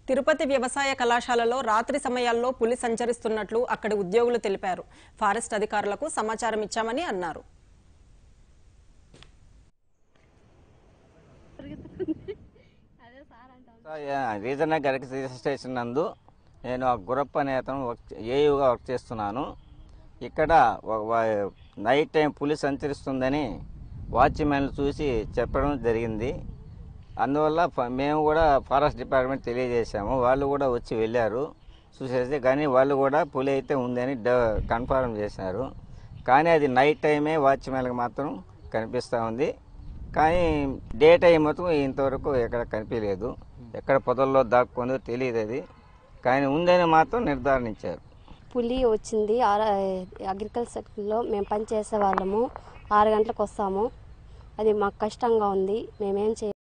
తిరుపతి వ్యవసాయ కళాశాలలో రాత్రి సమయాల్లో పులి సంచరిస్తున్నట్లు అక్కడి ఉద్యోగులు తెలిపారు ఫారెస్ట్ అధికారులకు సమాచారం ఇచ్చామని అన్నారు రీజనల్ గరికి స్టేషన్ నందు నేను ఆ గురప్ప అనే అతను వర్క్ ఏయుగా వర్క్ చేస్తున్నాను ఇక్కడ ఒక- వా- నైట్ టైం పులి సంచరిస్తుందని వాచ్మెన్లు చూసి చెప్పడం జరిగింది అందువల్ల ఫ- మేము కూడా ఫారెస్ట్ డిపార్ట్మెంట్ తెలియజేశాము వాళ్ళు కూడా వచ్చి వెళ్ళారు చూసేసి కానీ వాళ్ళు కూడా పులి అయితే ఉందని డ కన్ఫర్మ్ చేశారు కానీ అది నైట్ టైమే వాచ్మెన్లకు మాత్రం కనిపిస్తూ ఉంది కానీ డే టైం మొత్తం ఇంతవరకు ఎక్కడ కనిపించలేదు ఎక్కడ పొదల్లో దాక్కుందో తెలియదు అది కానీ ఉందని మాత్రం నిర్ధారణించారు పులి వచ్చింది ఆర అగ్రికల్చర్లో మేము పని చేసే వాళ్ళము ఆరు గంటలకు వస్తాము అది మాకు కష్టంగా ఉంది మేమేం చేయ